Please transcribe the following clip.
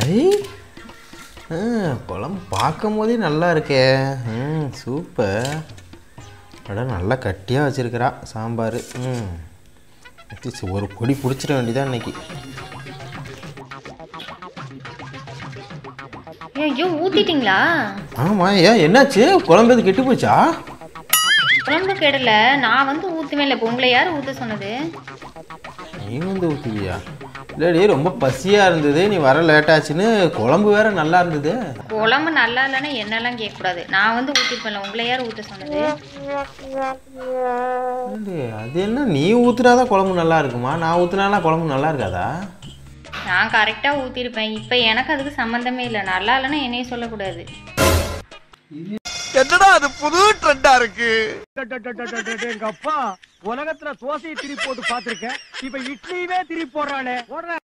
ஐ ஆ, குழம்பு பார்க்கும் போதே நல்லா இருக்கே ம் சூப்பர் அட நல்லா கட்டியாக வச்சிருக்கிறா சாம்பார் ம் அட்லீஸ்ட் ஒரு பொடி பிடிச்சிட வேண்டியதான் இன்னைக்கு ஐயோ ஊத்திட்டீங்களா ஆமாம் ஏன் என்னாச்சு குழம்பு எது கெட்டு போச்சா குழம்பு கெடல நான் வந்து ஊத்துவேன் இல்லை இப்போ உங்களை யார் ஊத்த சொன்னது நீ வந்து ஊற்றுவியா இல்லடி ரொம்ப பசியாக இருந்தது நீ வர லேட்டாச்சுன்னு குழம்பு வேற நல்லா இருந்தது குழம்பு நல்லா இல்லைன்னா என்னெல்லாம் கேட்கக்கூடாது நான் வந்து ஊத்திருப்பேன்ல உங்களை யார் ஊத்த சொன்னது ஏண்டி, அது என்ன நீ ஊத்துனாதான் குழம்பு நல்லா இருக்குமா நான் ஊத்துனாலாம் குழம்பு நல்லா இருக்காதா நான் கரெக்டாக ஊற்றிருப்பேன் இப்போ எனக்கு அதுக்கு சம்மந்தமே இல்லை நல்லா இல்லைன்னா என்னையும் சொல்லக்கூடாது என்னடா அது புது ட்ரெண்டா இருக்கு எங்க அப்பா உலகத்துல தோசையை திருப்பி போட்டு பாத்திருக்கேன் இப்ப இட்லியுமே திருப்பி போடுறானே